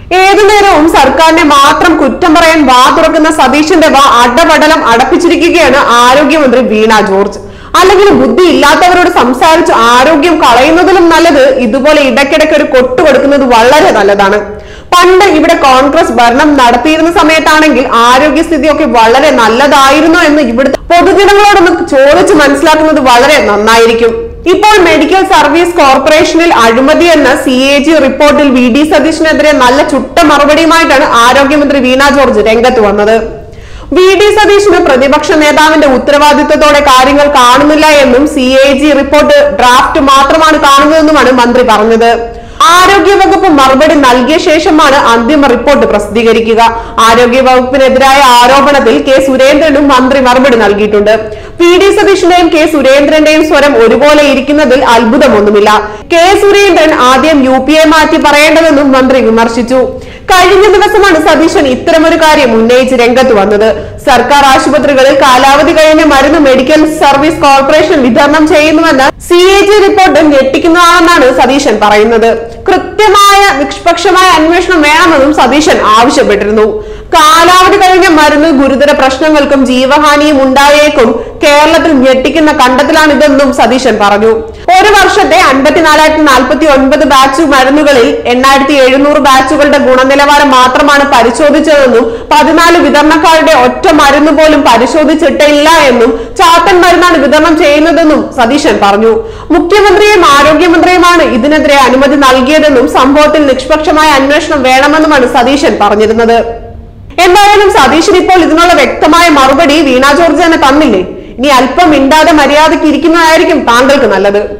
ഏതു നേരവും സർക്കാരിനെ മാത്രം കുറ്റം പറയാൻ വാ തുറക്കുന്ന സതീശന്റെ വാ അടപടലം അടപ്പിച്ചിരിക്കുകയാണ് ആരോഗ്യമന്ത്രി വീണ ജോർജ് അല്ലെങ്കിൽ ബുദ്ധി ഇല്ലാത്തവരോട് സംസാരിച്ച് ആരോഗ്യം കളയുന്നതിലും നല്ലത് ഇതുപോലെ ഇടയ്ക്കിടയ്ക്ക് ഒരു കൊട്ടു കൊടുക്കുന്നത് വളരെ നല്ലതാണ് പണ്ട് ഇവിടെ കോൺഗ്രസ് ഭരണം നടത്തിയിരുന്ന സമയത്താണെങ്കിൽ ആരോഗ്യസ്ഥിതിയൊക്കെ വളരെ നല്ലതായിരുന്നു എന്ന് ഇവിടുത്തെ പൊതുജനങ്ങളോടൊന്ന് ചോദിച്ച് മനസ്സിലാക്കുന്നത് വളരെ നന്നായിരിക്കും ഇപ്പോൾ മെഡിക്കൽ സർവീസ് കോർപ്പറേഷനിൽ അഴിമതി എന്ന സി എ ജി റിപ്പോർട്ടിൽ വി ഡി സതീഷിനെതിരെ നല്ല ചുട്ട മറുപടിയുമായിട്ടാണ് ആരോഗ്യമന്ത്രി വീണ ജോർജ് രംഗത്ത് വന്നത് വി ഡി സതീഷിന് പ്രതിപക്ഷ നേതാവിന്റെ ഉത്തരവാദിത്തത്തോടെ കാര്യങ്ങൾ കാണുന്നില്ല എന്നും C A G report draft മാത്രമാണ് കാണുന്നതെന്നുമാണ് മന്ത്രി പറഞ്ഞത് ആരോഗ്യ വകുപ്പ് മറുപടി നൽകിയ ശേഷമാണ് അന്തിമ റിപ്പോർട്ട് പ്രസിദ്ധീകരിക്കുക ആരോഗ്യ വകുപ്പിനെതിരായ ആരോപണത്തിൽ കെ സുരേന്ദ്രനും മന്ത്രി മറുപടി നൽകിയിട്ടുണ്ട് പി ഡി സതീഷിന്റെയും കെ സുരേന്ദ്രന്റെയും സ്വരം ഒരുപോലെ ഇരിക്കുന്നതിൽ അത്ഭുതമൊന്നുമില്ല കെ സുരേന്ദ്രൻ ആദ്യം യു പി എ മാറ്റി പറയേണ്ടതെന്നും മന്ത്രി വിമർശിച്ചു കഴിഞ്ഞ ദിവസമാണ് സതീശൻ ഇത്തരമൊരു കാര്യം ഉന്നയിച്ച് രംഗത്ത് വന്നത് സർക്കാർ ആശുപത്രികളിൽ കാലാവധി കഴിഞ്ഞ മരുന്ന് മെഡിക്കൽ സർവീസ് കോർപ്പറേഷൻ വിതരണം ചെയ്യുന്നുവെന്ന് സി എ ജി റിപ്പോർട്ട് ഞെട്ടിക്കുന്നതാണെന്നാണ് സതീശൻ പറയുന്നത് കൃത്യമായ നിഷ്പക്ഷമായ അന്വേഷണം വേണമെന്നും സതീശൻ ആവശ്യപ്പെട്ടിരുന്നു കാലാവധി കഴിഞ്ഞ മരുന്ന് ഗുരുതര പ്രശ്നങ്ങൾക്കും ജീവഹാനിയും ഉണ്ടായേക്കും കേരളത്തിൽ ഞെട്ടിക്കുന്ന കണ്ടെത്തലാണിതെന്നും സതീശൻ പറഞ്ഞു ഒരു വർഷത്തെ അൻപത്തിനാലായിരത്തി നാൽപ്പത്തി ഒൻപത് ബാച്ച് മരുന്നുകളിൽ എണ്ണായിരത്തി എഴുന്നൂറ് ബാച്ചുകളുടെ ഗുണനിലവാരം മാത്രമാണ് പരിശോധിച്ചതെന്നും പതിനാല് വിതരണക്കാരുടെ ഒറ്റ മരുന്ന് പോലും പരിശോധിച്ചിട്ടില്ല എന്നും ചാത്തൻ മരുന്നാണ് വിതരണം ചെയ്യുന്നതെന്നും സതീശൻ പറഞ്ഞു മുഖ്യമന്ത്രിയും ആരോഗ്യമന്ത്രിയുമാണ് ഇതിനെതിരെ അനുമതി നൽകിയതെന്നും സംഭവത്തിൽ നിഷ്പക്ഷമായ അന്വേഷണം വേണമെന്നുമാണ് സതീശൻ പറഞ്ഞിരുന്നത് എന്തായാലും സതീശൻ ഇപ്പോൾ ഇതിനുള്ള വ്യക്തമായ മറുപടി വീണ ജോർജ് തന്നെ തന്നില്ലേ ഇനി അല്പം മിണ്ടാതെ മര്യാദയ്ക്ക് ഇരിക്കുന്നതായിരിക്കും താങ്കൾക്ക് നല്ലത്